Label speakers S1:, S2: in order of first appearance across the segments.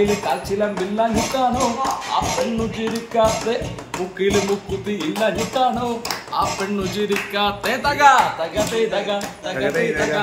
S1: കയ്യില് കാച്ചിലമ്പില്ലാഞ്ഞിട്ടാണോ ആ പെണ്ണു ചിരിക്കാത്ത മുക്കില് മുക്കുത്തി ഇല്ലാഞ്ഞിട്ടാണോ ആ പെണ്ണു ചിരിക്കാത്ത തക തക തേ തക തക തേ തക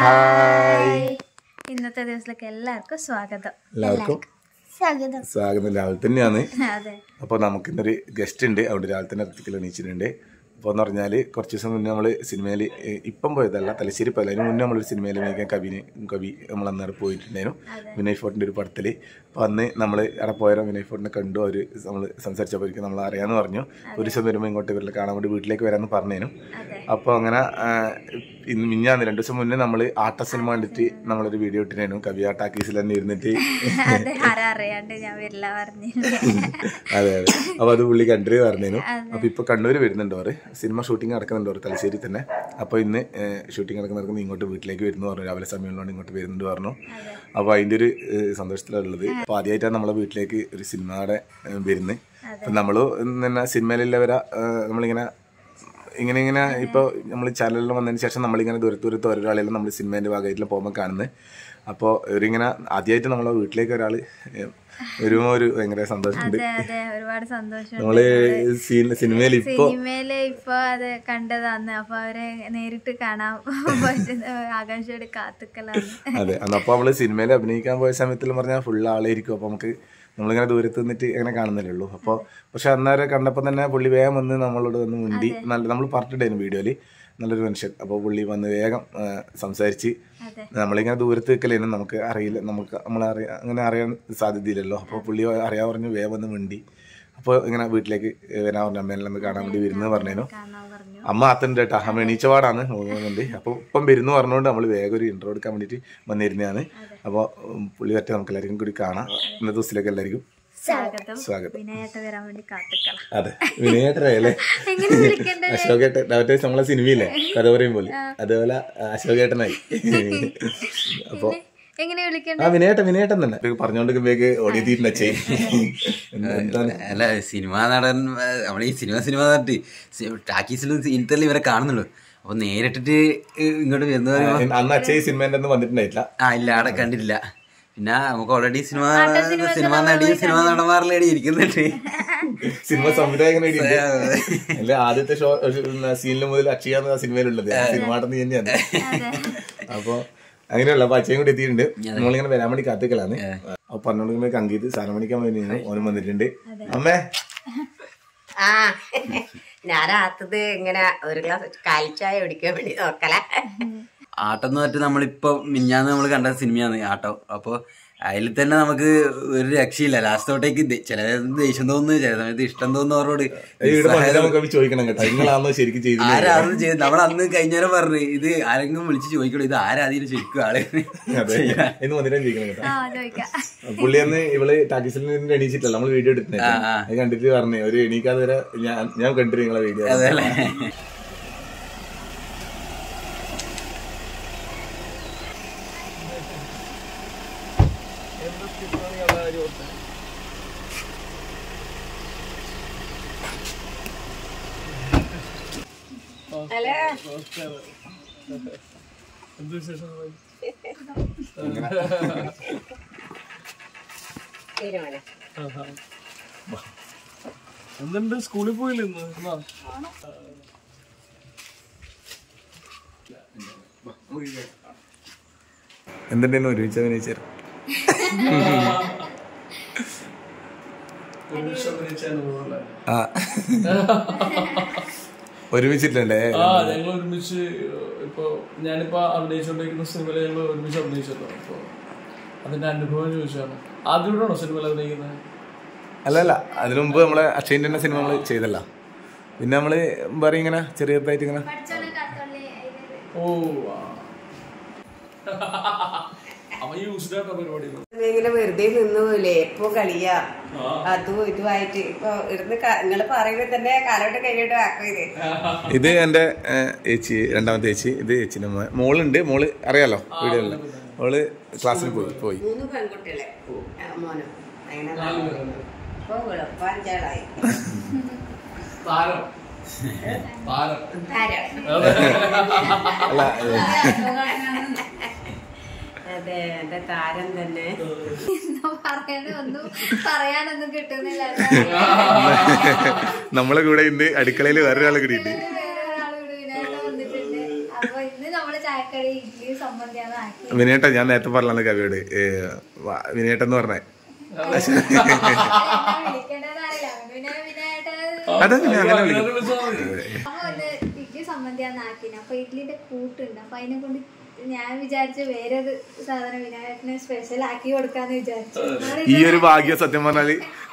S2: ഹായ്
S3: ഇന്നത്തെ ദിവസത്തിലേക്ക് എല്ലാവർക്കും സ്വാഗതം
S2: എല്ലാവർക്കും
S3: സ്വാഗതം
S2: സ്വാഗതം രാവിലെ തന്നെയാണ്
S3: അതെ
S2: അപ്പോൾ നമുക്ക് ഇന്നൊരു ഗസ്റ്റ് ഉണ്ട് അവിടെ രാവിലെ തന്നെ അടുത്തേക്ക് എണീച്ചിട്ടുണ്ട് അപ്പോൾ എന്ന് പറഞ്ഞാൽ കുറച്ച് ദിവസം മുന്നേ നമ്മൾ സിനിമയിൽ ഇപ്പം പോയതല്ല തലശ്ശേരി പോയതല്ല അതിന് മുന്നേ നമ്മളൊരു സിനിമയിൽ മേക്കാൻ കവിന് കവി നമ്മൾ അന്നേരം പോയിട്ടുണ്ടായിരുന്നു വിനയ് ഫോർട്ടിൻ്റെ ഒരു പടത്തിൽ അപ്പോൾ അന്ന് നമ്മൾ അവിടെ പോയാലും വിനയ് ഫോർട്ടിനെ കണ്ടു അവർ നമ്മൾ സംസാരിച്ചപ്പോഴേക്കും നമ്മൾ അറിയാമെന്ന് പറഞ്ഞു ഒരു ദിവസം വരുമ്പോൾ ഇങ്ങോട്ട് ഇവരിൽ കാണാൻ വേണ്ടി വീട്ടിലേക്ക് വരാമെന്ന് പറഞ്ഞേനും അപ്പോൾ അങ്ങനെ ആ, ഇന്ന് മിഞ്ഞാന്ന് രണ്ട് ദിവസം മുന്നേ നമ്മൾ ആട്ട സിനിമ കണ്ടിട്ട് നമ്മളൊരു വീഡിയോ ഇട്ടിരുന്നു കവി ആ ടാക്കീസിൽ തന്നെ ഇരുന്നിട്ട്
S3: അതെ ആരാ അറിയാണ്ട് ഞാൻ വരില്ല പറഞ്ഞു
S2: അതെ അതെ അപ്പൊ അത് പുള്ളി കണ്ണൂര് പറഞ്ഞേനു അപ്പൊ ഇപ്പൊ കണ്ണൂര് വരുന്നുണ്ട് അവര് സിനിമ ഷൂട്ടിംഗ് നടക്കുന്നുണ്ട് അവർ തലശ്ശേരി തന്നെ അപ്പൊ ഇന്ന് ഷൂട്ടിംഗ് നടക്കുന്ന ഇങ്ങോട്ട് വീട്ടിലേക്ക് വരുന്നു പറഞ്ഞു രാവിലെ സമയമുള്ളതുകൊണ്ട് ഇങ്ങോട്ട് വരുന്നുണ്ട് പറഞ്ഞു അപ്പൊ അതിന്റെ ഒരു ഏഹ്, സന്തോഷത്തിലുള്ളത് അപ്പൊ ആദ്യമായിട്ടാണ് നമ്മളെ വീട്ടിലേക്ക് ഒരു സിനിമയുടെ ഏഹ്, വരുന്നത് അപ്പൊ നമ്മള് തന്നെ സിനിമയിലുള്ളവരെ ഏഹ്, നമ്മളിങ്ങനെ ഇങ്ങനെ ഇങ്ങനെ ഇപ്പോൾ നമ്മൾ ചാനലിൽ വന്നതിന് ശേഷം നമ്മളിങ്ങനെ ദൂരത്ത് ദൂരത്ത് ഒരാളെല്ലാം നമ്മൾ സിനിമേൻ്റെ ഭാഗമായിട്ടുള്ള പോകുമ്പോൾ കാണുന്നത് അപ്പോൾ ഇവരിങ്ങനെ ആദ്യമായിട്ട് നമ്മളെ വീട്ടിലേക്ക് ഒരാൾ വരുമ്പോൾ ഒരു ഭയങ്കര സന്തോഷമുണ്ട്
S3: അതെ അതെ ഒരുപാട് സന്തോഷം
S2: നമ്മള് സീൻ- സിനിമയിൽ ഇപ്പൊ
S3: സിനിമയില് ഇപ്പൊ അത് കണ്ടതാന്ന് അപ്പൊ അവരെ നേരിട്ട് കാണാൻ പറ്റുന്ന ആകാംക്ഷയോട് കാത്തുക്കലാണ്
S2: അതെ അന്നപ്പോ നമ്മള് സിനിമയിൽ അഭിനയിക്കാൻ പോയ സമയത്തിൽ പറഞ്ഞാൽ ഫുൾ ആളായിരിക്കും അപ്പൊ നമുക്ക് നമ്മളിങ്ങനെ ദൂരത്ത് നിന്നിട്ട് ഇങ്ങനെ കാണുന്നില്ലേ ഉള്ളൂ അപ്പോൾ പക്ഷെ അന്നേരം കണ്ടപ്പോൾ തന്നെ പുള്ളി വേഗം വന്ന് നമ്മളോട് വന്ന് മുണ്ടി നല്ല നമ്മൾ പറഞ്ഞിട്ടുണ്ടായിരുന്നു വീഡിയോയിൽ നല്ലൊരു മനുഷ്യൻ അപ്പോൾ പുള്ളി വന്ന് വേഗം ആ, സംസാരിച്ച്
S3: അതെ.
S2: നമ്മളിങ്ങനെ ദൂരത്ത് നിൽക്കലേനും നമുക്ക് അറിയില്ല നമുക്ക് നമ്മൾ അറിയാൻ അങ്ങനെ അറിയാൻ സാധ്യതയില്ലല്ലോ അപ്പോൾ പുള്ളി അറിയാൻ പറഞ്ഞു വേഗം വന്ന് മിണ്ടി അപ്പോൾ ഇങ്ങനെ വീട്ടിലേക്ക് വരാൻ പറഞ്ഞു അമ്മേനെല്ലാം ഒന്ന് കാണാൻ വേണ്ടി വരുന്നത് പറഞ്ഞേനു
S3: കാണാൻ പറഞ്ഞു
S2: അമ്മ അത്തൻ്റെ കേട്ടോ അമ്മ എണീച്ചപാടാണ് പോകുന്നുണ്ട് അപ്പോൾ ഇപ്പം വരുന്നു പറഞ്ഞുകൊണ്ട് നമ്മൾ വേഗം ഒരു ഇൻട്രോ എടുക്കാൻ വേണ്ടിയിട്ട് വന്നിരുന്നതാണ് അപ്പോൾ പുള്ളി പറ്റ നമുക്ക് എല്ലാവർക്കും കൂടി കാണാം ഇന്നത്തെ ദിവസത്തിലേക്ക് എല്ലാവർക്കും
S3: സ്വാഗതം
S2: സ്വാഗതം
S3: വിനയേട്ട വരാൻ വേണ്ടി കാത്തുക്കളാം
S2: അതെ വിനയേട്ടനല്ലേ
S3: എങ്ങനെ വിളിക്കണ്ടേ
S2: അശോകേട്ടൻ മറ്റേ നമ്മളെ സിനിമയില്ലേ കഥ പറയും പോലെ അതേപോലെ അശോകേട്ടനായി അപ്പോൾ
S3: എങ്ങനെ വിളിക്കണ്ടേ
S2: ആ വിനയേട്ടൻ വിനയേട്ടൻ തന്നെ ഇപ്പൊ പറഞ്ഞോണ്ടിരിക്കുമ്പോഴേക്ക് ഓടിയെത്തിയിട്ടുണ്ട് അച്ഛൻ എന്താണ്
S4: അല്ല സിനിമാ നടൻ നമ്മൾ ഈ സിനിമ സിനിമ നട്ട് ടാക്കീസിലും സീനത്തിൽ ഇവരെ കാണുന്നുള്ളൂ അപ്പൊ നേരിട്ടിട്ട് ഇങ്ങോട്ട് വരുന്ന പറയുമ്പോ
S2: അന്ന് അച്ഛൻ ഈ സിനിമേൻ്റെ ഒന്നും വന്നിട്ടുണ്ടായിട്ടില്ല
S4: ആ ഇല്ല അവിടെ കണ്ടിട്ടില്ല പിന്നെ നമുക്ക് ഓൾറെഡി സിനിമ സിനിമ നടി സിനിമ നടന്മാരിലേടി ഇരിക്കുന്നുണ്ട്
S2: സിനിമ സംവിധായകൻ അല്ല ആദ്യത്തെ ഷോ സീനിൽ മുതൽ അക്ഷയ സിനിമയിലുള്ളത് സിനിമ നടന്ന് തന്നെയാണ് അപ്പൊ അങ്ങനെയുള്ള അപ്പൊ അച്ഛയും കൂടി എത്തിയിട്ടുണ്ട് നമ്മളിങ്ങനെ വരാൻ വേണ്ടി കാത്തിക്കലാണ് അപ്പൊ പറഞ്ഞോണ്ടിരിക്കുമ്പോ അങ്കീത് സാധനം മേടിക്കാൻ വേണ്ടി ഓനും വന്നിട്ടുണ്ട് അമ്മേ
S5: ആ ഞാനകത്തത് ഇങ്ങനെ ഒരു ഗ്ലാസ് കാലിച്ചായ കുടിക്കാൻ വേണ്ടി നോക്കല
S4: ആട്ടം എന്ന് പറഞ്ഞിട്ട് നമ്മളിപ്പോ മിഞ്ഞാന്ന് നമ്മൾ കണ്ട സിനിമയാണ് ആട്ടം അപ്പൊ അതിൽ തന്നെ നമുക്ക് ഒരു രക്ഷയില്ല ലാസ്റ്റ് തൊട്ടേക്ക് ദേ- ചില സമയത്ത് ദേഷ്യം തോന്നുന്നു ചില സമയത്ത് ഇഷ്ടം തോന്നുന്നു അവരോട്
S2: ഇവിടെ വന്നിട്ട് നമുക്ക് ചോദിക്കണം കേട്ടോ നിങ്ങളാണോ ശരിക്കും ചെയ്തത്
S4: ആരാണ് ചെയ്ത് നമ്മൾ അന്ന് കഴിഞ്ഞേരം പറഞ്ഞു ഇത് ആരെങ്കിലും വിളിച്ച് ചോദിക്കണോ ഇത് ആരാധീന ശരിക്കും ആള്
S2: അതെ എന്ന് വന്നിട്ട് ചോദിക്കണം കേട്ടോ
S3: ആ ചോദിക്കാം
S2: പുള്ളി അന്ന് ഇവള് ടാക്കീസിൽ നിന്ന് എണീച്ചിട്ടല്ല നമ്മൾ വീഡിയോ എടുത്തിട്ടുണ്ടായിരുന്നു അത് കണ്ടിട്ട് പറഞ്ഞു ഒരു എണീക്കാതെ വരെ ഞാൻ ഞാൻ കണ്ടിട്ട് നിങ്ങളെ വീഡിയോ
S4: അതല്ലേ
S5: അല്ലേ തീരുമാനം
S1: എന്തുണ്ട് സ്കൂളിൽ പോയില്ല ഇന്ന് എന്നാ?
S2: എന്തുണ്ടെന്ന് ഒരുമിച്ച് അഭിനയിച്ചു
S1: ഒരു നിമിഷം അഭിനയിച്ചാണ് പോകല്ലേ
S2: ആ ഒരുമിച്ചിട്ടുണ്ടേ
S1: ആ ഞങ്ങൾ ഒരുമിച്ച് ഇപ്പൊ ഞാനിപ്പോ അഭിനയിച്ചുകൊണ്ടിരിക്കുന്ന സിനിമയിൽ ഞങ്ങൾ ഒരുമിച്ച് അഭിനയിച്ചല്ലോ അപ്പൊ അതിന്റെ അനുഭവം ചോദിച്ചാണ് ആദ്യമായിട്ടാണോ സിനിമയിൽ അഭിനയിക്കുന്നത്
S2: അല്ലല്ല അതിനു മുമ്പ് നമ്മളെ അക്ഷയൻ്റെ തന്നെ സിനിമ നമ്മൾ ചെയ്തല്ല പിന്നെ നമ്മള് പറയും ഇങ്ങനെ ചെറിയതായിട്ട് ഇങ്ങനെ
S1: ഓ ആ. അവൻ യൂസ്ഡ് ആയിട്ടാ പരിപാടി
S5: ഇങ്ങനെ വെറുതെ നിന്ന് പോലെ എപ്പോ കളിയാ അതും ഇതുമായിട്ട് ഇപ്പൊ ഇവിടുന്ന് നിങ്ങൾ പറയുമ്പോ തന്നെ കാലോട്ട് കൈയോട്ട് ആക്കും ഇത്
S2: ഇത് എൻ്റെ ഏഹ്, ചേച്ചി രണ്ടാമത്തെ ചേച്ചി ഇത് ചേച്ചിൻ്റെ മോൻ മോളുണ്ട് മോള് അറിയാലോ വീഡിയോയിൽ മോള് ക്ലാസ്സിൽ പോയി പോയി
S5: മൂന്ന് പെൺകുട്ടികളെ ആ, മോനും അങ്ങനെ ഇപ്പൊ വെളുപ്പാഞ്ചാളായി
S1: താരം താരം
S5: ധാരാളം
S2: അല്ല ഏഹ്,
S5: അതെ എന്റെ താരം തന്നെ
S3: പറയണ ഒന്നും പറയാനൊന്നും കിട്ടുന്നില്ല
S2: നമ്മളെ കൂടെ ഇന്ന് അടുക്കളയിൽ വേറൊരാളെ കൂടിയിട്ട്
S3: വേറൊരാള് ഇവിടെ വിനായകൻ വന്നിട്ടുണ്ട് അപ്പൊ ഇന്ന് നമ്മള് ചായക്കടി ഇഡ്ഡലി സംബന്ധിയാണ് ആക്കി
S2: വിനേട്ട ഞാൻ നേരത്തെ പറഞ്ഞാണ് കവിയോട് ഏ, വ- വിനേട്ടൻ എന്ന് പറഞ്ഞേ
S3: വിളിക്കേണ്ടതെന്ന് അറിയില്ല പിന്നെ വിനായകൻ
S2: അതെ ഞാൻ അങ്ങനെ വിളിക്കും
S1: അങ്ങനെ വിളിച്ചാ മതി.
S3: അപ്പൊ ഒന്ന് ഇഡ്ഡലി സംബന്ധിയാണ് ആക്കിന് അപ്പൊ ഇഡ്ഡലിന്റെ കൂട്ടുണ്ട് അപ്പൊ അതിനെ കൊണ്ട് ഞാൻ വിചാരിച്ചു വേറെ ഒരു സാധനം വിനായകന് സ്പെഷ്യൽ ആക്കി കൊടുക്കാന്ന് വിചാരിച്ചു
S2: ഈ ഒരു ഭാഗ്യം സത്യം പറഞ്ഞാല്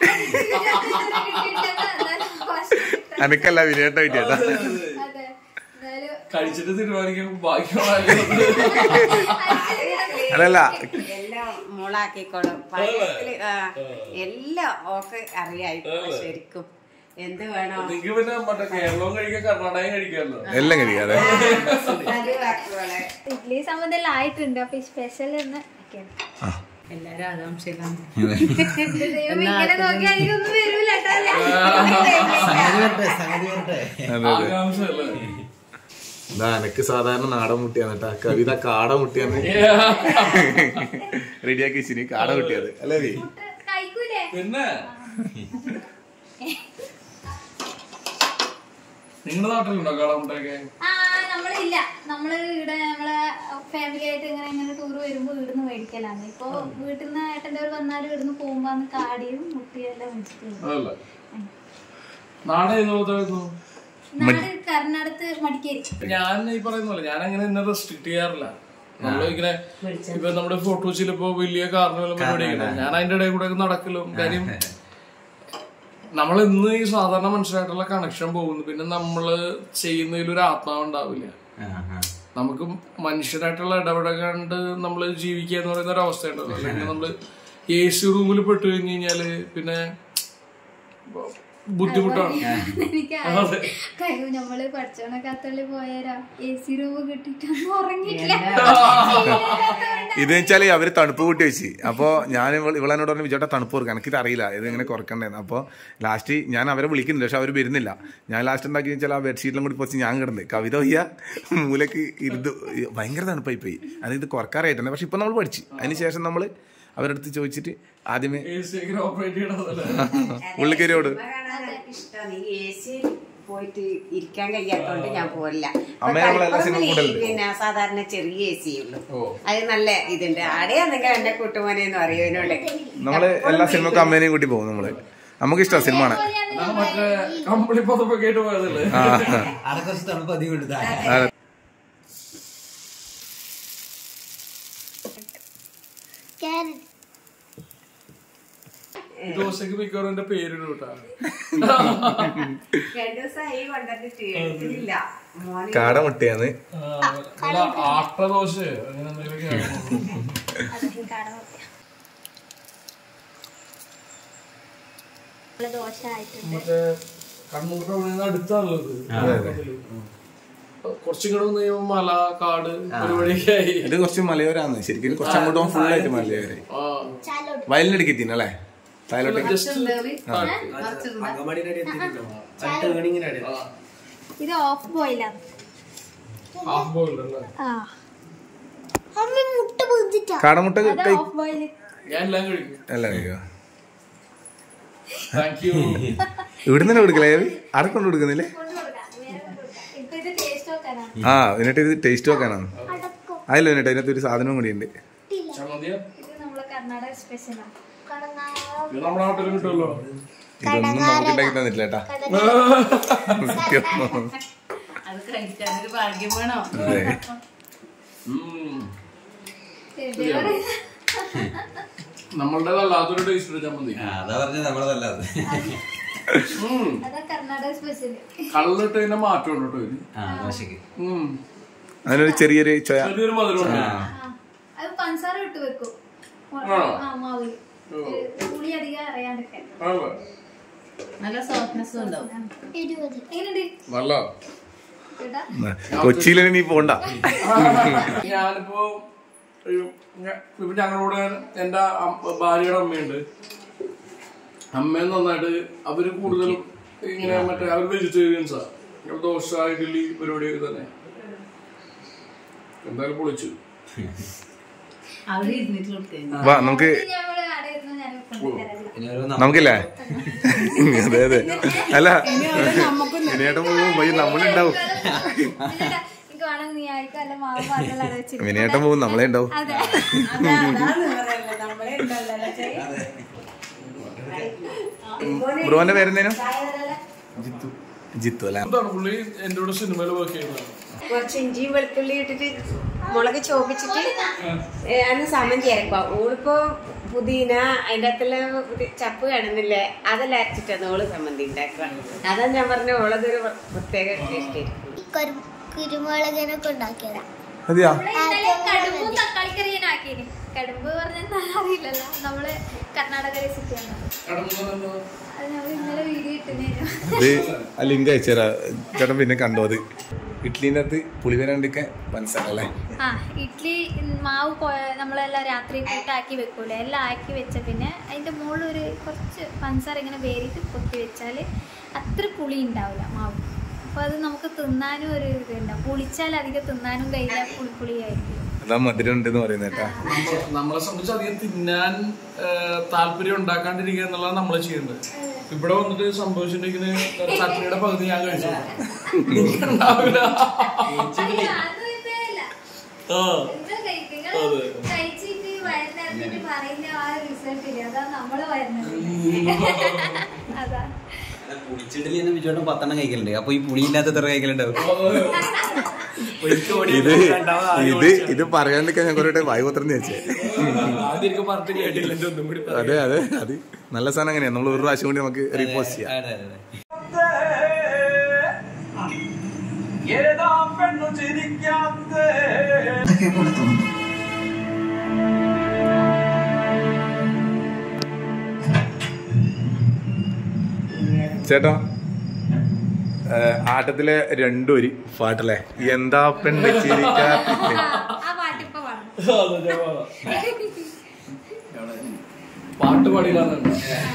S2: അനക്കല്ല വിനേട്ട കിട്ടിയേട്ടാ
S3: അതെ എന്നാലും
S1: കഴിച്ചിട്ട് തീരുമാനിക്കും ബാക്കിയുള്ള
S2: അല്ലല്ല
S5: എല്ലാം മോളാക്കിക്കോളും പാചകത്തില് ആ, എല്ലാം ഓക്ക് അറിയാം ഇപ്പൊ ശരിക്കും എന്ത് വേണോ
S1: നിങ്ങക്ക് പിന്നെ മറ്റേ കേരളവും കഴിക്കാം കർണാടകയും കഴിക്കാമല്ലോ
S2: എല്ലാം കഴിക്കാതെ
S5: അത് വാക്കുകളെ
S3: ഇഡ്ഡലി സംബന്ധം ആയിട്ടുണ്ട് അപ്പൊ സ്പെഷ്യൽ എന്ന് ആക്കിയത്
S5: എല്ലാരും ആകാംക്ഷയിലാണ്
S3: ദൈവമേ, ഇങ്ങനെ നോക്കിയാൽ ഇതൊന്നും വരൂല
S1: ആകാംക്ഷ അല്ലേ
S2: ഇതാ എനക്ക് സാധാരണ നാടൻ മുട്ടിയാണ് കേട്ടാ കവിത കാട മുട്ടിയാണ് റെഡിയാക്കി വെച്ചിന് കാട മുട്ടിയത് അല്ലേ വി?
S3: കഴിക്കൂലേ
S1: പിന്നെ നിങ്ങളുടെ നാട്ടിലുണ്ടോ കാളമുട്ടയൊക്കെ
S3: ആ നമ്മളില്ല നമ്മള് ഇവിടെ നമ്മളെ ഫാമിലി ആയിട്ട് ഇങ്ങനെ ഇങ്ങനെ ടൂർ വരുമ്പോ ഇവിടുന്ന് മേടിക്കലാണ് ഇപ്പൊ വീട്ടിൽ നിന്ന് ഏട്ടൻ്റെ വന്നാലും ഇവിടുന്ന് പോകുമ്പോ അന്ന് കാടിയും മുട്ടിയും എല്ലാം മേടിച്ചിട്ട് വരും.
S1: അതല്ല നാട് ഏതോതായിരുന്നു
S3: നാട് കർണാടകത്ത് മടിക്കേരി
S1: ഞാൻ ഈ പറയുന്ന പോലെ ഞാൻ അങ്ങനെ എന്നെ റെസ്ട്രിക്ട് ചെയ്യാറില്ല നമ്മളിങ്ങനെ ഇപ്പൊ നമ്മുടെ ഫോട്ടോസിൽ ഇപ്പൊ വലിയ കാർണിവലും പരിപാടിയൊക്കെ ഞാൻ അതിന്റെ ഇടയിൽ കൂടെ ഒക്കെ നടക്കലും കാര്യം നമ്മൾ ഇന്ന് ഈ സാധാരണ മനുഷ്യരായിട്ടുള്ള കണക്ഷൻ പോകുന്നു പിന്നെ നമ്മള് ചെയ്യുന്നതിൽ ഒരു ആത്മാവ് ഉണ്ടാവില്ല നമുക്ക് മനുഷ്യരായിട്ടുള്ള ഇടപെടകാണ്ട് നമ്മൾ ജീവിക്കുക എന്ന് പറയുന്ന ഒരു അവസ്ഥയുണ്ടല്ലോ അല്ലെങ്കിൽ നമ്മള് എ സി റൂമിൽ പെട്ട് കഴിഞ്ഞ് കഴിഞ്ഞാല് പിന്നെ ബുദ്ധിമുട്ടാണ്
S3: എനിക്ക് കഴിവ് നമ്മള് പഠിച്ചോണ കത്തള്ളി പോയാരാ എ സി റൂം കിട്ടിട്ടൊന്നും ഉറങ്ങിയില്ല
S2: ഇത് വെച്ചാല് അവര് തണുപ്പ് കൂട്ടി വെച്ച് അപ്പൊ ഞാൻ ഇവൾ- ഇവളെന്നോട് പറഞ്ഞു വിജയോട്ടാ തണുപ്പ് കുറക്കാൻ എനിക്കിത് അറിയില്ല ഇത് എങ്ങനെ കുറക്കണ്ടേന്ന് അപ്പൊ ലാസ്റ്റ് ഞാൻ അവരെ വിളിക്കുന്നില്ല പക്ഷെ അവർ വരുന്നില്ല ഞാൻ ലാസ്റ്റ് എന്താക്കി വെച്ചാൽ ആ ബെഡ്ഷീറ്റിലും കൂടി പൊച്ച് ഞാൻ കിടന്ന് കവിത വയ്യ മൂലക്ക് ഇരുന്ന് ഭയങ്കര തണുപ്പായി പോയി അത് ഇത് കുറക്കാറായിട്ടുണ്ട് പക്ഷെ ഇപ്പൊ നമ്മൾ പഠിച്ചു അതിനുശേഷം നമ്മൾ അവരുടെ അടുത്ത് ചോദിച്ചിട്ട് ആദ്യമേ
S1: എ സി ഒക്കെ ഓപ്പറേറ്റ് ചെയ്യണതല്ലേ
S2: ഉള്ളിക്കരിയോട്
S5: ഇഷ്ടമാണ് ഈ എ സിയിൽ പോയിട്ട് ഇരിക്കാൻ കഴിയാത്തോണ്ട് ഞാൻ പോരില്ല ഇപ്പൊ
S2: അമ്മയെ നമ്മളെല്ലാ
S5: തളിപ്പറമ്പിൽ
S2: സിനിമ കൂടലുണ്ട്.
S5: പിന്നെ സാധാരണ ചെറിയ എ സി ഉള്ളു അത് നല്ല ഇതുണ്ട് ആടെയാണെങ്കിൽ എന്നെ കൂട്ടുമോനെ എന്ന് പറയും എന്നോട്
S2: നമ്മള് എല്ലാ സിനിമക്കും അമ്മേനെയും കൂട്ടി പോകും നമ്മള് നമുക്ക് ഇഷ്ടമാണ് സിനിമ കാണാൻ
S1: ഞാൻ മറ്റേ കമ്പിളി പതപ്പൊക്കെ ആയിട്ട് പോയതല്ലേ
S2: ആ,
S4: അവിടെ കുറച്ച് തണുപ്പ് അധികം ഉണ്ട്
S2: ആ.
S1: ദോശക്ക് മിക്കവാറും എന്റെ പേരിടും കേട്ടാ
S5: രണ്ടു ദിവസമായി കൊണ്ടിട്ട് എടുത്തിട്ടില്ല മോനെ
S2: കാട മുട്ടയാണ്
S1: അല്ല, ആട്ട ദോശ അങ്ങനെ എന്തെങ്കിലുമൊക്കെ
S3: ദോശ ആയിട്ടുണ്ട്
S1: മറ്റേ കണ്ണൂർ ടൗണിൽ അടുത്താണുള്ളത് കുറച്ചും കൂടെ വന്ന് കഴിയുമ്പോ മല കാട് പരിപാടിയൊക്കെ ആയി
S2: ഇത് കുറച്ച് മലയോരാന്ന് ശരിക്കും ഇത് കുറച്ച് അങ്ങോട്ടും ഫുൾ ആയിട്ട് മലയോരായി
S1: ആ
S2: വയലിനടുക്ക് എത്തിനല്ലേ വയലോട്ടേക്ക്
S1: ജസ്റ്റ്
S3: ഇത് ഓഫ് ബോയിലാണ്
S1: ഹാഫ് ബോയിൽഡ് അല്ലേ
S3: ആ
S2: കാടമുട്ട
S3: അത്
S2: കഴി
S3: ഓഫ് ബോയിൽ
S1: ഞാൻ എല്ലാം കഴിക്കും
S2: അല്ല കഴിക്കുക
S1: താങ്ക് യു
S2: ഇവിടുന്ന് തന്നെ കൊടുക്കലേ അവിടെ കൊണ്ട് കൊടുക്കുന്നില്ലേ
S3: ഇപ്പൊ ഇത് ടേസ്റ്റ് നോക്കാനാണ്
S2: ആ എന്നിട്ട് ഇത് ടേസ്റ്റ് നോക്കാനാണ് അതില്ല എന്നിട്ട് അതിനകത്ത് ഒരു സാധനം കൂടി ഉണ്ട്
S1: ചമ്മന്തിയാ
S3: ഇത് നമ്മളെ കർണാടക സ്പെഷ്യലാണ്
S1: ഇത് നമ്മുടെ നാട്ടിലും കിട്ടുമല്ലോ
S2: ഇതൊന്നും നമുക്ക് ഉണ്ടാക്കി തന്നിട്ടില്ല കേട്ടാ സത്യം.
S5: അത് കഴിക്കാനൊരു ഭാഗ്യം വേണോ
S2: അതെ.
S1: ഉം. നമ്മളുടേതല്ലാത്തൊരു ടേസ്റ്റ് ചമ്മന്തി
S4: അതാ പറഞ്ഞത് നമ്മളതല്ലാതെ
S1: ഉം.
S3: അതാ കർണാടക സ്പെഷ്യൽ
S1: കള്ളിട്ട് അതിന്റെ മാറ്റം ഉണ്ട് കേട്ടോ ഇതിന്
S4: ആ ദോശക്ക്
S1: ഉം.
S2: അതിനൊരു ചെറിയൊരു ചൊയ
S1: ചെറിയൊരു മധുരമുണ്ട്
S3: അത് പഞ്ചസാര ഇട്ട് വെക്കും
S1: ആണോ?
S3: ആ മാവില് പുളി അധികം അറിയാണ്ടൊക്കെ
S1: ആണല്ലേ?
S5: നല്ല സോഫ്റ്റ്നെസ്സും ഉണ്ടാവും
S3: എങ്ങനെയുണ്ട്
S1: നല്ല
S3: കേട്ടാ
S2: കൊച്ചിയിൽ നീ പോണ്ട
S1: ഞാനിപ്പോ ഒരു ഞ- ഇപ്പൊ ഞങ്ങളോട് എന്റെ അമ്മ- ഭാര്യയുടെ അമ്മയുണ്ട് അമ്മയും നന്നായിട്ട് അവര് കൂടുതലും ഇങ്ങനെ മറ്റേ അവർ വെജിറ്റേറിയൻസാ ഇങ്ങനെ ദോശ ഇഡ്ഡലി പരിപാടിയൊക്കെ തന്നെ എന്തായാലും പൊളിച്ചു
S5: അവിടെ ഇരുന്നിട്ട് കൊടുത്തേ
S2: വാ നമുക്ക്
S3: ഞങ്ങള് ആടെ ഇരുന്ന് ഞങ്ങൾ
S4: ഇനി ഒരു
S2: നമുക്കില്ലേ അതെ അതെ അല്ല വിനയേട്ടൻ പോകുമ്പോ പോയി നമ്മളുണ്ടാവും
S3: എനിക്ക് വേണമെങ്കിൽ നീ ആയിക്കോ അല്ല മാവ് പറഞ്ഞാൽ വെച്ചിട്ട്
S2: വിനയേട്ടൻ പോകും നമ്മളെ ഉണ്ടാവും
S3: അതെ
S5: നമ്മളെ ഉണ്ടല്ലോ ചെയ്യ
S2: ബ്രോന്റെ പേരെന്തേനും ജിത്തു അല്ലേ
S1: എന്താണ് പുള്ളി എന്റെ കൂടെ സിനിമയിൽ വർക്ക് ചെയ്യുന്നത്
S5: കുറച്ച് ഇഞ്ചിയും വെളുത്തുള്ളി ഇട്ടിട്ട് മുളക് ചോപ്പിച്ചിട്ട് ഏ, അന്ന് സമം ചേർക്കുക ഓളിപ്പോ പുതിന അതിൻ്റെ അകത്തുള്ള ഇത് ചപ്പ് കാണുന്നില്ലേ അതെല്ലാം അരച്ചിട്ടാണ് ഓള് സമ്മന്തി ഉണ്ടാക്കുക അതാ ഞാൻ പറഞ്ഞ ഓളതൊരു പ്രത്യേക ടേസ്റ്റ് ആയിരിക്കും
S6: കുരുമുളകിനൊക്കെ ഉണ്ടാക്കിയതാ
S2: അതെയാ
S3: ഇന്നലെ കടുമ്പും തക്കാളിക്കറി ഞാൻ ആക്കിയിന് കടുമ്പ് പറഞ്ഞാൽ അറിയില്ലല്ലോ നമ്മള് കർണാടക റെസിപ്പിയാണ് അത് നമ്മൾ ഇന്നലെ വീഡിയോ ഇട്ടുന്നേരും
S2: ഇത് ആ ലിങ്ക് അയച്ചുതരാ ചേട്ടൻ പിന്നെ കണ്ടോ അത് ഇഡ്ലിൻ്റെ അകത്ത് പുളിവരാണ്ടിക്കെ മനസ്സിലല്ലേ
S3: ആ ഇഡ്ഡലി മാവ് കൊ- നമ്മളെല്ലാം രാത്രി കൂട്ടാക്കി വെക്കൂലേ എല്ലാം ആക്കി വെച്ച പിന്നെ അതിന്റെ മുകളിൽ ഒരു കുറച്ച് പഞ്ചസാര ഇങ്ങനെ വേറിയിട്ട് കൊത്തി വെച്ചാൽ അത്ര പുളി ഉണ്ടാവില്ല മാവ് അപ്പോൾ അത് നമുക്ക് തിന്നാനും ഒരു ഇതുണ്ടാവും പുളിച്ചാൽ അധികം തിന്നാനും കഴിഞ്ഞാൽ പുളിപ്പുളിയായിരിക്കും
S2: അതാ മധുരം ഉണ്ടെന്ന് പറയുന്നത് കേട്ടാ
S1: നമ്മളെ സംബന്ധിച്ച് അധികം തിന്നാൻ ആ, താല്പര്യം ഉണ്ടാക്കാണ്ടിരിക്കുക എന്നുള്ളതാണ് നമ്മൾ ചെയ്യേണ്ടത് ഇവിടെ വന്നിട്ട് സംഭവിച്ചിട്ടുണ്ടെങ്കിൽ ചട്നിയുടെ പകുതി ഞാൻ കഴിച്ചു ഉണ്ടാവില്ല ആ അതെ.
S3: കഴിച്ചിട്ട് വയറിനകത്തിട്ട് പറയുന്ന ആ റിസൾട്ട് ഇല്ല അതാ നമ്മള് വരുന്നത് അതാ
S4: പുളിച്ചിട്ടില്ല എന്ന് വിചോട്ടം പത്തെണ്ണം കഴിക്കലുണ്ട് അപ്പൊ ഈ പുളിയില്ലാത്ത എത്ര കഴിക്കലുണ്ടാവും
S2: ഇത് ഇത് ഇത് പറയാണ്ടിരിക്കാൻ ഞാൻ കുറെ വായു പത്രം വെച്ചേ
S1: ആദ്യം പറഞ്ഞിട്ട് കേട്ടില്ല എന്റെ ഒന്നും കൂടി പറയാം.
S2: അതെ അതെ അത് നല്ല സാധനം അങ്ങനെയാ നമ്മൾ ഒരു പ്രാവശ്യം കൂടി നമുക്ക് റീപോസ്റ്റ് ചെയ്യാം
S4: അതെ, അതെ, അതെ.
S2: ചേട്ടാ ഏ, ആട്ടത്തിലെ രണ്ടൊരു പാട്ടല്ലേ എന്താ പെണ്ണ് ചിരിക്കാത്ത
S3: ആ പാട്ടിപ്പോ പാടും
S1: അതെ, ഞാൻ പാടാം. പാട്ട് പാടിയില്ലാന്നുണ്ട്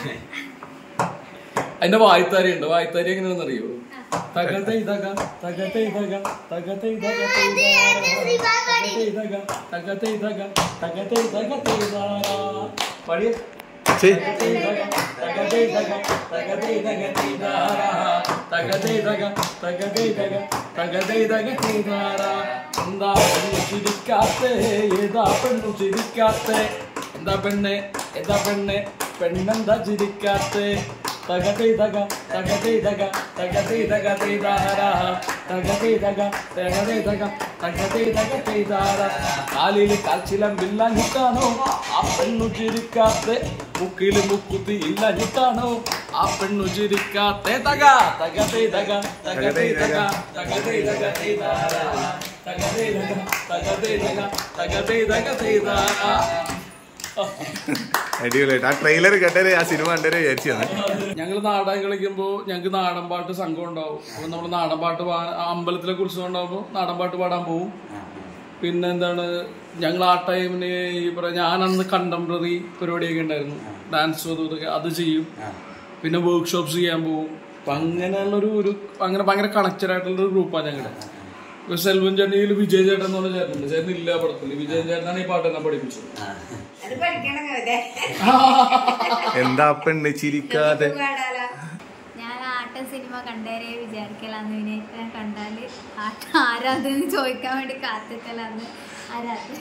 S1: അതിന്റെ വായ്ത്താരി ഉണ്ട് വായ്ത്താരി എങ്ങനെയാണെന്ന് അറിയോ തകത്തെ ഇതക തകത്തെ ഇതക തകത്തെ ഇതക തകത്തെ ഇതക തകത്തെ ഇതക തകത്തെ ഇതക പടിയ
S2: ചെയ്.
S1: തകത്തെ ഇതക തകത്തെ ഇതക തീതാര തകത്തെ ഇതക തകത്തെ ഇതക തകത്തെ ഇതക തീതാര എന്താ പെണ്ണു ചിരിക്കാത്തേ ഏതാ പെണ്ണു ചിരിക്കാത്തേ എന്താ പെണ്ണെ എന്താ പെണ്ണെ പെണ്ണെന്താ ചിരിക്കാത്തേ തകത്തെ ഇതക തകത്തെ ഇതക തകത്തെ ഇതക തീതാര തകത്തെ ഇതക തകത്തെ ഇതക തകത്തെ ഇതക തീതാര കാലിൽ കാൽച്ചിലമ്പില്ലാഞ്ഞിട്ടാണോ ആ പെണ്ണു ചിരിക്കാത്തെ മുക്കില് മുക്കുത്തി ഇല്ലാഞ്ഞിട്ടാണോ ആ പെണ്ണു ചിരിക്കാത്തെ തക തകത്തെ ഇതക തകത്തെ ഇതക തകത്തെ ഇതക തീതാര തകത്തെ ഇതക തകത്തെ ഇതക തകത്തെ ഇതക തീതാര
S2: അടിപൊളിയായിട്ട് ആ ട്രെയിലർ കേട്ടേ ആ സിനിമ കണ്ടേ വിചാരിച്ചു തന്നെ
S1: ഞങ്ങൾ നാടകം കളിക്കുമ്പോൾ ഞങ്ങൾക്ക് നാടൻ പാട്ട് സംഘം ഉണ്ടാവും അപ്പോൾ നമ്മൾ നാടൻ പാട്ട് പാ അമ്പലത്തിലെ ഉത്സവം ഉണ്ടാകുമ്പോൾ നാടൻ പാട്ട് പാടാൻ പോകും പിന്നെ എന്താണ് ഞങ്ങൾ ആ ടൈമിന് ഈ പറയാ ഞാൻ അന്ന് കണ്ടംപററി പരിപാടിയൊക്കെ ഉണ്ടായിരുന്നു ഡാൻസ് അതും ഇതൊക്കെ അത് ചെയ്യും പിന്നെ വർക്ക്ഷോപ്സ് ചെയ്യാൻ പോകും അപ്പം അങ്ങനെയുള്ളൊരു ഒരു അങ്ങനെ ഭയങ്കര കണക്റ്റഡ് ആയിട്ടുള്ള ഒരു ഗ്രൂപ്പാണ് ഞങ്ങളുടെ ഇപ്പൊ സെൽവൻ ചേട്ടനിൽ വിജയ് ചേട്ടൻ എന്ന് പറഞ്ഞ ചേട്ടനുണ്ട് ചേട്ടൻ ഇല്ല പടത്തിൽ വിജയ് ചേട്ടനാണ് ഈ പാട്ട് എന്നെ പഠിപ്പിച്ചത്
S5: അത് പഠിക്കണം കവിത
S2: എന്താ പെണ്ണ് ചിരിക്കാതെ
S5: പാടാലോ
S3: ഞാൻ ആട്ട സിനിമ കണ്ടേരെ വിചാരിക്കലാന്ന് വിനയത്തിനെ കണ്ടാല് ആട്ട ആരാതെന്ന് ചോദിക്കാൻ വേണ്ടി കാത്തിക്കലാന്ന് ആരാത്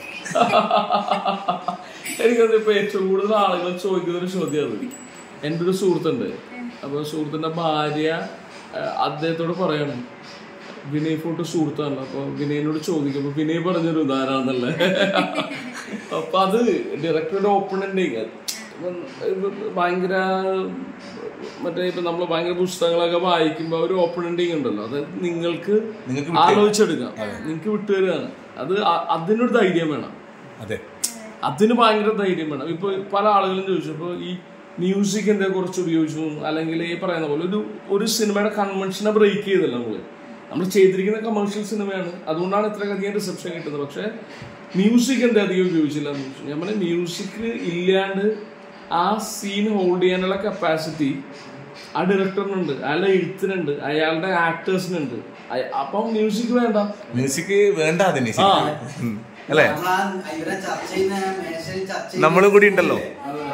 S1: എനിക്കത് ഇപ്പൊ ഏറ്റവും കൂടുതൽ ആളുകൾ ചോദിക്കുന്ന ഒരു ചോദ്യം അത് എൻ്റെ ഒരു സുഹൃത്തുണ്ട് അപ്പൊ സുഹൃത്തിന്റെ ഭാര്യ ആ, അദ്ദേഹത്തോട് പറയണം വിനയ് ഫോട്ടോ സുഹൃത്താണ് അപ്പൊ വിനയനോട് ചോദിക്കുമ്പോ വിനയ് പറഞ്ഞൊരു ഉദാഹരണല്ലേ അപ്പൊ അത് ഡയറക്ടറുടെ ഓപ്പൺ എൻഡിങ് ഭയങ്കര മറ്റേ ഇപ്പൊ നമ്മൾ ഭയങ്കര പുസ്തകങ്ങളൊക്കെ വായിക്കുമ്പോ ഒരു ഓപ്പൺ എൻഡിങ് ഉണ്ടല്ലോ അത് നിങ്ങൾക്ക്
S2: നിങ്ങൾക്ക്
S1: ആലോചിച്ചെടുക്കാം നിങ്ങൾക്ക് വിട്ടുതരികയാണ് അത് അ- അതിനൊരു ധൈര്യം വേണം
S2: അതെ
S1: അതിന് ഭയങ്കര ധൈര്യം വേണം ഇപ്പൊ പല ആളുകളും ചോദിച്ചപ്പോ ഈ മ്യൂസിക് എന്തേ കുറച്ച് ഉപയോഗിച്ചു അല്ലെങ്കിൽ ഈ പറയുന്ന പോലെ ഒരു ഒരു സിനിമയുടെ കൺവെൻഷനെ ബ്രേക്ക് ചെയ്തല്ലോ നമ്മള് നമ്മൾ ചെയ്തിരിക്കുന്ന കമേഴ്ഷ്യൽ സിനിമയാണ് അതുകൊണ്ടാണ് ഇത്രയധികം റിസപ്ഷൻ കിട്ടുന്നത് പക്ഷെ മ്യൂസിക് എന്താ അധികം ഉപയോഗിച്ചില്ല എന്ന് ചോദിച്ചു ഞാൻ പറഞ്ഞ മ്യൂസിക് ഇല്ലാണ്ട് ആ സീൻ ഹോൾഡ് ചെയ്യാനുള്ള കപ്പാസിറ്റി ആ ഡയറക്ടറിനുണ്ട് അയാളുടെ എഴുത്തിനുണ്ട് അയാളുടെ ആക്ടേഴ്സിനുണ്ട് അയ- അപ്പം മ്യൂസിക് വേണ്ട
S2: മ്യൂസിക് വേണ്ട അതിന് ശരിക്കും. ഉം. അല്ലേ
S4: നമ്മളാ ഇവരെ ചർച്ച ചെയ്യുന്ന മേശയിൽ ചർച്ച ചെയ്യുന്ന
S2: നമ്മളും കൂടി ഉണ്ടല്ലോ.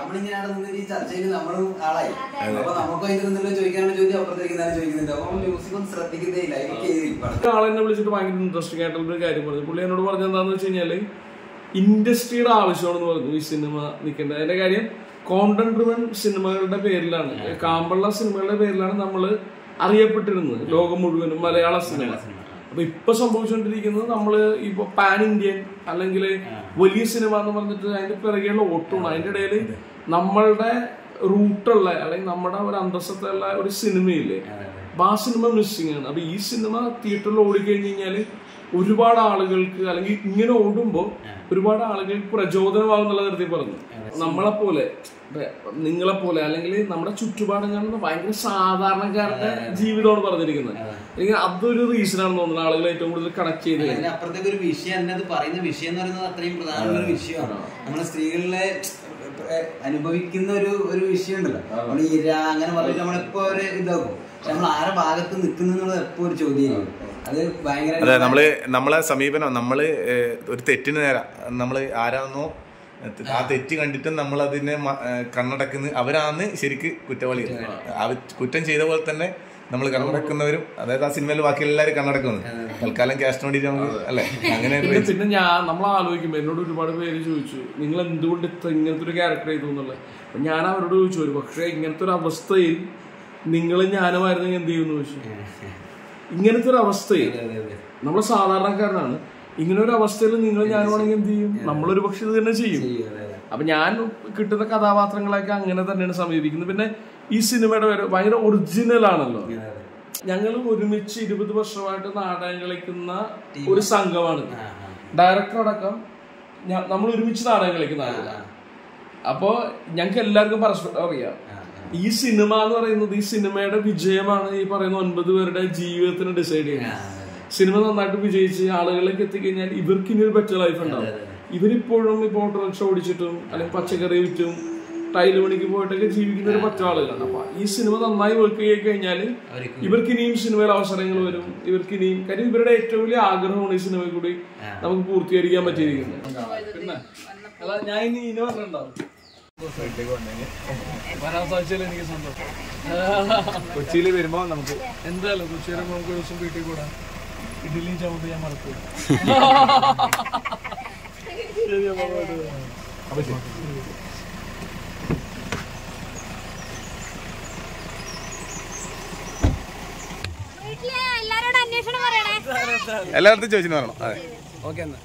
S4: നമ്മളിങ്ങനെ അവിടെ നിന്ന് ഈ ചർച്ചയിൽ നമ്മളും ആളായി അപ്പൊ നമുക്ക് അതിൽ നിന്നുള്ള ചോദിക്കാനുള്ള ചോദ്യം അപ്പുറത്തേക്ക് തന്നെ ചോദിക്കുന്നുണ്ട് അപ്പൊ മ്യൂസിക് ഒന്നും ശ്രദ്ധിക്കുന്നേ ഇല്ല ഇവർക്ക് ഈ പടത്തിൽ
S1: ആളെന്നെ വിളിച്ചിട്ട് ഭയങ്കര ഇൻട്രസ്റ്റിംഗ് ആയിട്ടുള്ള ഒരു കാര്യം പറഞ്ഞു പുള്ളി എന്നോട് പറഞ്ഞത് എന്താന്ന് വെച്ച് കഴിഞ്ഞാല് ഇൻഡസ്ട്രിയുടെ ആവശ്യമാണെന്ന് പറഞ്ഞു ഈ സിനിമ നിൽക്കേണ്ടത് അതിന്റെ കാര്യം കോണ്ടന്റ് ഡ്രിവൺ സിനിമകളുടെ പേരിലാണ് കാമ്പള്ള സിനിമകളുടെ പേരിലാണ് നമ്മൾ അറിയപ്പെട്ടിരുന്നത് ലോകം മുഴുവനും മലയാള സിനിമ അപ്പൊ ഇപ്പൊ സംഭവിച്ചുകൊണ്ടിരിക്കുന്നത് നമ്മള് ഇപ്പൊ പാൻ ഇന്ത്യൻ അല്ലെങ്കിൽ വലിയ സിനിമ എന്ന് പറഞ്ഞിട്ട് അതിന്റെ പിറകെയുള്ള ഓട്ടമാണ് അതിന്റെ ഇടയിൽ നമ്മളുടെ റൂട്ടുള്ള അല്ലെങ്കിൽ നമ്മുടെ ഒരു അന്തസ്സത്തുള്ള ഒരു സിനിമയില്ലേ അപ്പൊ ആ സിനിമ മിസ്സിംഗ് ആണ് അപ്പൊ ഈ സിനിമ തിയേറ്ററിൽ ഓടിക്കഴിഞ്ഞ് കഴിഞ്ഞാല് ഒരുപാട് ആളുകൾക്ക് അല്ലെങ്കിൽ ഇങ്ങനെ ഓടുമ്പോ ഒരുപാട് ആളുകൾക്ക് പ്രചോദനമാകും എന്നുള്ള തരത്തിൽ പറഞ്ഞു നമ്മളെ പോലെ നിങ്ങളെ പോലെ അല്ലെങ്കിൽ നമ്മുടെ ചുറ്റുപാടുകളിൽ ഭയങ്കര സാധാരണക്കാരുടെ ജീവിതമാണ് പറഞ്ഞിരിക്കുന്നത് എനിക്ക് അതൊരു റീസൺ ആണെന്ന് തോന്നുന്നു ആളുകൾ ഏറ്റവും കൂടുതൽ കണക്ട് ചെയ്ത്
S4: അതിന് അപ്പുറത്തേക്ക് ഒരു വിഷയം അതിനകത്ത് പറയുന്ന വിഷയം എന്ന് പറയുന്നത് അത്രയും പ്രധാനപ്പെട്ട ഒരു വിഷയമാണ് നമ്മളെ സ്ത്രീകളിലെ ഏഹ്, അനുഭവിക്കുന്ന ഒരു ഒരു വിഷയം ഉണ്ടല്ലോ നമ്മൾ ഇര അങ്ങനെ പറഞ്ഞിട്ട് നമ്മളെപ്പോ ഒരു ഇതാക്കും പക്ഷെ നമ്മൾ ആരെ ഭാഗത്ത് നിൽക്കുന്നുള്ളത് എപ്പോ ഒരു ചോദ്യമായിരിക്കും അത് ഭയങ്കര
S2: അതെ നമ്മള് നമ്മളെ സമീപനം നമ്മള് ഏഹ്, ഒരു തെറ്റിന് നേരം നമ്മള് ആരാന്നോ ആ തെറ്റ് കണ്ടിട്ട് നമ്മൾ അതിനെ മ- ഏഹ്, കണ്ണടക്കുന്ന അവരാണ് ശരിക്ക് കുറ്റവാളികൾ അവർ കുറ്റം ചെയ്ത പോലെ തന്നെ നമ്മൾ കണ്ണടക്കുന്നവരും അതായത് ആ സിനിമയിൽ ബാക്കി എല്ലാവരും കണ്ണടക്കുന്നു തൽക്കാലം ക്യാഷ് വേണ്ടിയിട്ട് നമുക്ക് അല്ലെ അങ്ങനെ ഒരു
S1: പിന്നെ പിന്നെ ഞാൻ നമ്മൾ ആലോചിക്കുമ്പോൾ എന്നോട് ഒരുപാട് പേര് ചോദിച്ചു നിങ്ങൾ എന്തുകൊണ്ട് ഇത്ര ഇങ്ങനത്തെ ഒരു ക്യാരക്ടർ ചെയ്തു എന്നുള്ളത് അപ്പൊ ഞാൻ അവരോട് ചോദിച്ചു ഒരു പക്ഷേ ഇങ്ങനത്തെ ഒരു അവസ്ഥയിൽ നിങ്ങൾ ഞാനുമായിരുന്നെങ്കിൽ എന്ത് ചെയ്യുമെന്ന് ചോദിച്ചു ഇങ്ങനത്തെ ഒരു അവസ്ഥയിൽ നമ്മൾ സാധാരണക്കാരനാണ് ഇങ്ങനെ ഒരു അവസ്ഥയിൽ നിങ്ങൾ ഞാനുമാണെങ്കിൽ എന്ത് ചെയ്യും നമ്മളൊരു പക്ഷെ ഇത് തന്നെ ചെയ്യും അപ്പൊ ഞാൻ കിട്ടുന്ന കഥാപാത്രങ്ങളൊക്കെ അങ്ങനെ തന്നെയാണ് സമീപിക്കുന്നത് പിന്നെ ഈ സിനിമയുടെ പേര് ഭയങ്കര ഒറിജിനൽ ആണല്ലോ ഞങ്ങൾ ഒരുമിച്ച് ഇരുപത് വർഷമായിട്ട് നാടകം കളിക്കുന്ന ഒരു സംഘമാണ് ഡയറക്ടർ അടക്കം ഞ- നമ്മൾ ഒരുമിച്ച് നാടകം കളിക്കുന്ന ആളുകളാണ് അപ്പോ ഞങ്ങൾക്ക് എല്ലാവർക്കും പരസ്പരം അറിയാം ഈ സിനിമ എന്ന് പറയുന്നത് ഈ സിനിമയുടെ വിജയമാണ് ഈ പറയുന്ന ഒൻപത് പേരുടെ ജീവിതത്തിന് ഡിസൈഡ് ചെയ്യുന്നത് സിനിമ നന്നായിട്ട് വിജയിച്ച് ആളുകളിലേക്ക് എത്തിക്കഴിഞ്ഞാൽ ഇവർക്ക് ഇനി ഒരു ബെറ്റർ ലൈഫ് ഉണ്ടാവും ഇവരിപ്പോഴും ഇപ്പോൾ ഓട്ടോറിക്ഷ ഓടിച്ചിട്ടും അല്ലെങ്കിൽ പച്ചക്കറി വിറ്റും ടൈല് പണിക്ക് പോയിട്ടൊക്കെ ജീവിക്കുന്ന ഒരു പറ്റ ആളുകളാണ് അപ്പൊ ഈ സിനിമ നന്നായി വർക്ക് ചെയ്ത് കഴിഞ്ഞാൽ ഇവർക്ക് ഇനിയും സിനിമയിൽ അവസരങ്ങൾ വരും ഇവർക്ക് ഇനിയും കാര്യം ഇവരുടെ ഏറ്റവും വലിയ ആഗ്രഹമാണ് ഈ സിനിമ കൂടി നമുക്ക് പൂർത്തീകരിക്കാൻ പറ്റിയിരിക്കുന്നത് പിന്നെ അല്ല ഞാൻ ഇനി ഇനി പറഞ്ഞിട്ടുണ്ടാവും വരാൻ സാധിച്ചാൽ എനിക്ക് സന്തോഷം
S2: കൊച്ചിയിൽ വരുമ്പോ നമുക്ക്
S1: എന്തായാലും കൊച്ചി വരുമ്പോൾ നമുക്ക് ഒരു ദിവസം വീട്ടിൽ കൂടാ ഇഡ്ഡലിയും ചമ്മന്തി ഞാൻ മറക്കും ശരി അപ്പൊ പോയിട്ട് വരാം.
S2: അപ്പൊ ശരി
S3: വീട്ടില് എല്ലാരോടും അന്വേഷണം പറയണേ
S2: എല്ലായിടത്തും ചോദിച്ചു പറയണം അതെ
S1: ഓക്കെ എന്നാ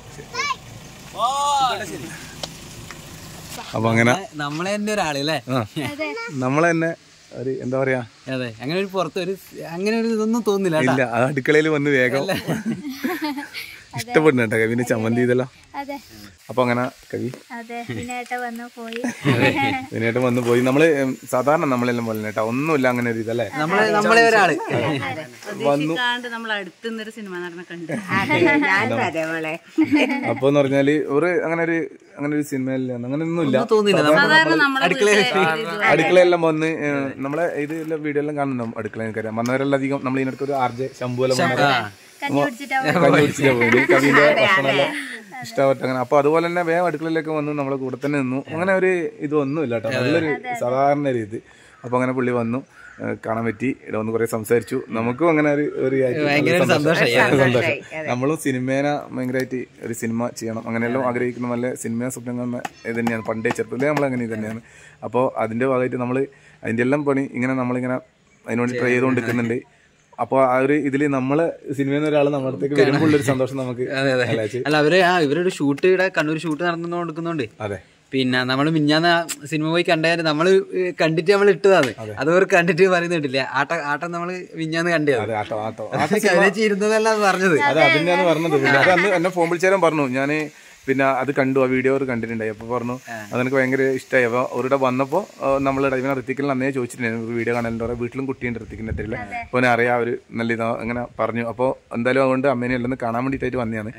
S2: അപ്പൊ അങ്ങനെ
S4: നമ്മളെ തന്നെ ഒരാള് അല്ലേ
S2: ആ നമ്മളെ തന്നെ ഒരു എന്താ പറയാ
S4: അതെ അങ്ങനെ ഒരു പുറത്ത് ഒരു അങ്ങനെ ഒരു ഇതൊന്നും തോന്നില്ല കേട്ടാ.
S2: ഇല്ല ആ അടുക്കളയിൽ വന്ന് വേഗം ഇഷ്ടപ്പെടുന്നു കേട്ടോ കവിന്റെ ചമ്മന്തി ഇതെല്ലാം
S3: അതെ
S2: അപ്പൊ അങ്ങനെ കവി
S3: അതെ പിന്നെ ഏട്ട വന്നു പോയി
S2: ഇതിനായിട്ട് വന്ന് പോയി നമ്മള് ഉം, സാധാരണ നമ്മളെല്ലാം പോലെ കേട്ടോ ഒന്നുമില്ല അങ്ങനെ ഒരു ഇതല്ലേ
S4: നമ്മളെ നമ്മളെ ഒരാള്
S2: വന്നു
S7: നമ്മൾ അടുത്തുനിന്നൊരു സിനിമ നടനെ കണ്ടു
S5: അതെ ഞാനും അതെ മോളെ
S2: അപ്പൊ എന്ന് പറഞ്ഞാല് ഒരു അങ്ങനെ ഒരു അങ്ങനെ ഒരു സിനിമയിൽ അങ്ങനെ ഒന്നുമില്ല
S4: തോന്നില്ല
S7: സാധാരണ നമ്മുടെ വീട്ടിലെ
S2: അടുക്കളയെല്ലാം വന്ന് ഏഹ്, നമ്മളെ ഇത് വീഡിയോ എല്ലാം കാണുന്നുണ്ടാവും അടുക്കള വന്നവരെല്ലാം അധികം നമ്മൾ ഇതിനടുത്ത് ഒരു ആർജെ ശംഭുവെല്ലാം
S3: കഞ്ഞി കുടിച്ചിട്ടാ
S2: കഞ്ഞി കുടിച്ചിട്ടാ പോയി കവിന്റെ ഭക്ഷണമെല്ലാം ഇഷ്ടപ്പെട്ട അങ്ങനെ അപ്പൊ അതുപോലെ തന്നെ വേഗം അടുക്കളയിലേക്ക് വന്നു നമ്മളെ കൂടെ തന്നെ നിന്നു അങ്ങനെ ഒരു ഇതൊന്നുമില്ല കേട്ടോ നല്ലൊരു സാധാരണ ഒരു ഇത് അപ്പൊ അങ്ങനെ പുള്ളി വന്നു ഏഹ് കാണാൻ പറ്റി ഇവിടെ വന്ന് കുറെ സംസാരിച്ചു നമുക്കും അങ്ങനെ ഒരു ഒരു ആയിട്ട്
S4: ഭയങ്കര
S2: നല്ല
S4: സന്തോഷമായി.
S2: സന്തോഷം നമ്മളും സിനിമേനെ ഭയങ്കരമായിട്ട് ഒരു സിനിമ ചെയ്യണം അങ്ങനെയെല്ലാം ആഗ്രഹിക്കുന്ന നല്ല സിനിമ സ്വപ്നം കാണുന്ന ഇത് തന്നെയാണ് പണ്ടേ ചെറുപ്പത്തിലേ നമ്മൾ അങ്ങനെ തന്നെയാണ് അപ്പോൾ അതിന്റെ ഭാഗമായിട്ട് നമ്മൾ അതിന്റെ എല്ലാം പണി ഇങ്ങനെ നമ്മളിങ്ങനെ അതിനുവേണ്ടി ട്രൈ ചെയ്തുകൊണ്ടിരിക്കുന്നുണ്ട് അപ്പോൾ ആ ഒരു ഇതിൽ നമ്മള് സിനിമയിൽ നിന്ന് ഒരാൾ നമ്മുടെ അടുത്തേക്ക് വരുമ്പോൾ ഒരു സന്തോഷം നമുക്ക് അല്ലേ ചേച്ചി?
S4: അല്ല അവര് ആ ഇവരൊരു ഷൂട്ട് ഇവിടെ കണ്ണൂർ ഷൂട്ട് നടന്നു കൊടുക്കുന്നുണ്ട്
S2: അതെ
S4: പിന്നെ നമ്മൾ മിഞ്ഞാന്ന് ആ സിനിമ പോയി കണ്ടാലും നമ്മള് കണ്ടിട്ട് നമ്മൾ ഇട്ടതാണ് അത് അവർ കണ്ടിട്ട് പറയുന്നിട്ടില്ല ആട്ട ആട്ടം നമ്മള് മിഞ്ഞാന്ന് കണ്ടത്
S2: അതെ ആട്ടോ ആട്ടോ
S4: കവിതച്ച് ഇരുന്നതല്ല അത് പറഞ്ഞത്
S2: അതെ അത് ഞാൻ പറഞ്ഞത് പിന്നെ അത് അന്ന് എന്നെ ഫോൺ വിളിച്ചാലും പറഞ്ഞു ഞാൻ പിന്നെ അത് കണ്ടു ആ വീഡിയോ അവർ കണ്ടിട്ടുണ്ടായി അപ്പോൾ പറഞ്ഞു അതെനിക്ക് ഭയങ്കര ഇഷ്ടമായി അപ്പോൾ അവരുടെ വന്നപ്പോൾ നമ്മൾ ഇവനെ ഋത്തിക്കിൽ അന്നേ ചോദിച്ചിട്ടുണ്ടായിരുന്നു വീഡിയോ കാണലുണ്ട് അവരുടെ വീട്ടിലും കുട്ടിയുണ്ട് ഋത്തിക്കിൻ്റെ അടുത്തില്ല അപ്പോൾ ഞാൻ അറിയാം അവർ നല്ല ഇതാ അങ്ങനെ പറഞ്ഞു അപ്പോൾ എന്തായാലും അതുകൊണ്ട് അമ്മേനെ എല്ലാം ഒന്ന് കാണാൻ വേണ്ടിയിട്ടായിട്ട് വന്നതാണ്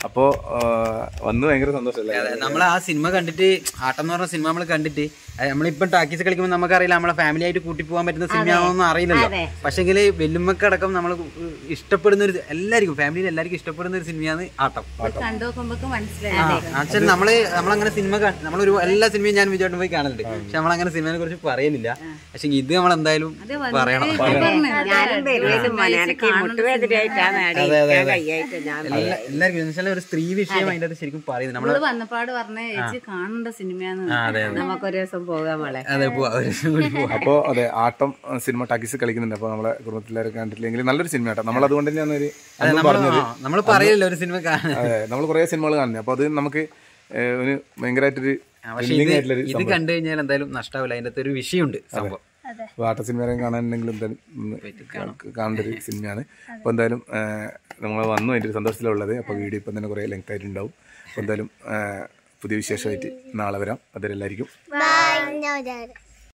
S2: അപ്പോൾ വന്ന് ഭയങ്കര സന്തോഷമല്ലേ
S4: നമ്മൾ ആ സിനിമ കണ്ടിട്ട് ആട്ടം എന്ന് പറഞ്ഞ സിനിമ നമ്മൾ കണ്ടിട്ട് അത് നമ്മളിപ്പം ടാക്കീസ് കളിക്കുമ്പോൾ നമുക്കറിയില്ല നമ്മളെ ഫാമിലി ആയിട്ട് കൂട്ടി പോകാൻ പറ്റുന്ന സിനിമയാണെന്നൊന്നും അറിയില്ലല്ലോ പക്ഷെങ്കിൽ വെല്ലുമ്മക്കടക്കം നമ്മൾ ഇഷ്ടപ്പെടുന്ന ഒരു എല്ലാവർക്കും ഫാമിലിയിൽ എല്ലാവർക്കും ഇഷ്ടപ്പെടുന്ന ഒരു സിനിമയാണ് ആട്ടം
S7: കണ്ടു നോക്കുമ്പോ മനസ്സിലായി
S4: ആക്ച്വലി നമ്മള് നമ്മളങ്ങനെ സിനിമ കാ- നമ്മളൊരു എല്ലാ സിനിമയും ഞാൻ വിജയോട്ട് പോയി കാണലുണ്ട് പക്ഷെ നമ്മളങ്ങനെ സിനിമയെ കുറിച്ച് പറയുന്നില്ല പക്ഷെ ഇത് നമ്മൾ എന്തായാലും പറയണം
S5: ഞാനും വരുമായിരുന്നു മലയാളിക്ക് മുട്ടുവേദനയായിട്ടാണ് അടിക്കാൻ കൈയായിട്ട് ഞാൻ
S4: എല്ലാ- എല്ലാവർക്കും എന്ന് വെച്ചാൽ ഒരു സ്ത്രീ വിഷയം അതിന്റെ അത് ശരിക്കും പറയുന്നത് നമ്മള്
S7: നമ്മള് വന്നപ്പാട് പറഞ്ഞ ചേച്ചി കാണേണ്ട സിനിമയാന്ന്
S5: നമുക്കൊരു ദിവസം പോകാൻ മോളെ
S4: അതെ പോവാ ഒരു ദിവസം കൂടി പോവാം
S2: അപ്പോൾ അതെ ആട്ടം അഹ് സിനിമ ടാക്കീസ് കളിക്കുന്നുണ്ട് അപ്പോൾ നമ്മളെ കുടുംബത്തിലാരും കണ്ടിട്ടില്ലെങ്കിൽ നല്ലൊരു സിനിമ ആട്ടോ നമ്മൾ അതുകൊണ്ട് തന്നെയാണ് ഒരു
S4: അതെ
S2: അന്ന്
S4: നമ്മൾ
S2: പറഞ്ഞത്
S4: നമ്മൾ പറയില്ല ഒരു സിനിമ കാണാൻ
S2: അതെ നമ്മൾ കുറേ സിനിമകൾ കാണുന്നത് അപ്പോൾ അത് നമുക്ക് ഏഹ്, ഒരു ഭയങ്കരമായിട്ടൊരു
S4: പക്ഷെ
S2: thrilling
S4: ഇത്
S2: ആയിട്ടുള്ളൊരു
S4: ഇത് കണ്ടു കഴിഞ്ഞാൽ എന്തായാലും നഷ്ടാവില്ല അതിന്റെ അകത്ത് ഒരു വിഷയമുണ്ട് സംഭവം
S2: അപ്പോൾ ആട്ട സിനിമ കാണാനുണ്ടെങ്കിലും എന്തായാലും ഒന്ന് കാണേണ്ട ഒരു സിനിമയാണ് അപ്പോൾ എന്തായാലും നമ്മൾ വന്നു അതിൻ്റെ ഒരു സന്തോഷത്തിലുള്ളത് അപ്പോൾ വീഡിയോ ഇപ്പം തന്നെ കുറേ ലെങ്ത് ആയിട്ടുണ്ടാവും അപ്പോൾ എന്തായാലും ഏഹ്, പുതിയ വിശേഷമായിട്ട് നാളെ വരാം അതെല്ലായിരിക്കും
S6: ബൈ ഞാൻ